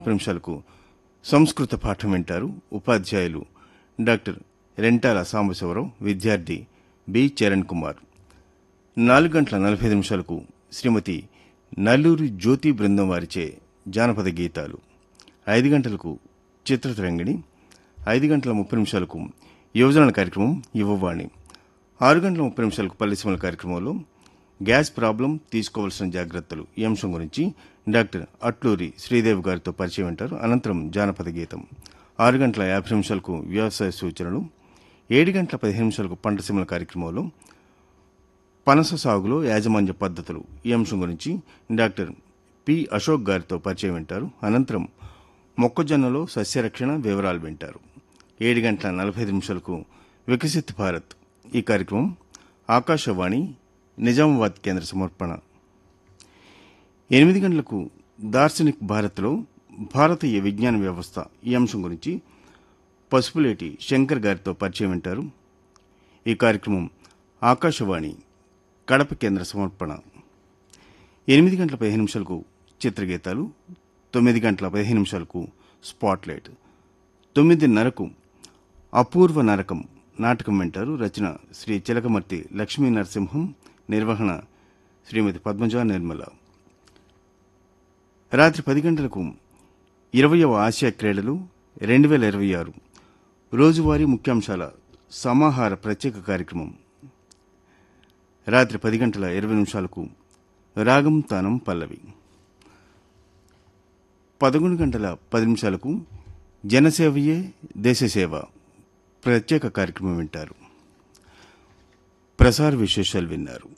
నిమిషాలకు సంస్కృత పాఠం వింటారు ఉపాధ్యాయులు డాక్టర్ రెంటాల సాంబశివరావు విద్యార్థి బి చరణ్ కుమార్ నాలుగు గంటల నలభై ఐదు నిమిషాలకు శ్రీమతి నల్లూరి జ్యోతి బృందం వారిచే జానపద గీతాలు ఐదు గంటలకు చిత్రతరంగిణి ఐదు గంటల ముప్పై నిమిషాలకు యువజన కార్యక్రమం యువవాణి ఆరు గంటల ముప్పై నిమిషాలకు పల్లెసీమల కార్యక్రమంలో గ్యాస్ ప్రాబ్లం తీసుకోవాల్సిన జాగ్రత్తలు ఈ అంశం గురించి డాక్టర్ అట్లూరి శ్రీదేవి గారితో పరిచయం వింటారు అనంతరం జానపద గీతం ఆరు గంటల యాభై నిమిషాలకు వ్యవసాయ సూచనలు ఏడు గంటల పదిహేను నిమిషాలకు పంటసీమల కార్యక్రమంలో పనస సాగులో యాజమాన్య పద్ధతులు ఈ అంశం గురించి డాక్టర్ పి అశోక్ గారితో పరిచయం వింటారు అనంతరం మొక్కజొన్నలో సస్యరక్షణ వివరాలు వింటారు ఏడు గంటల నలభై ఐదు నిమిషాలకు వికసిత్ భారత్ ఈ కార్యక్రమం ఆకాశవాణి నిజామాబాద్ కేంద్ర సమర్పణ ఎనిమిది గంటలకు దార్శనిక్ భారత్లో భారతీయ విజ్ఞాన వ్యవస్థ ఈ అంశం గురించి పసుపులేటి శంకర్ గారితో పరిచయం వింటారు ఈ కార్యక్రమం ఆకాశవాణి కడప కేంద్ర సమర్పణ ఎనిమిది గంటల పదిహేను నిమిషాలకు చిత్రగీతాలు తొమ్మిది గంటల పదిహేను నిమిషాలకు స్పాట్లైట్ తొమ్మిదిన్నరకు అపూర్వ నరకం నాటకం వింటారు రచన శ్రీ చిలకమర్తి లక్ష్మీ నరసింహం నిర్వహణ శ్రీమతి పద్మజా నిర్మల రాత్రి పది గంటలకు ఇరవయవ ఆసియా క్రీడలు రెండు వేల ఇరవై ఆరు రోజువారీ ముఖ్యాంశాల సమాహార ప్రత్యేక కార్యక్రమం రాత్రి పది గంటల ఇరవై నిమిషాలకు రాగం తానం పల్లవి పదకొండు గంటల పది నిమిషాలకు జనసేవయే దేశసేవ ప్రత్యేక కార్యక్రమం వింటారు ప్రసార విశేషాలు విన్నారు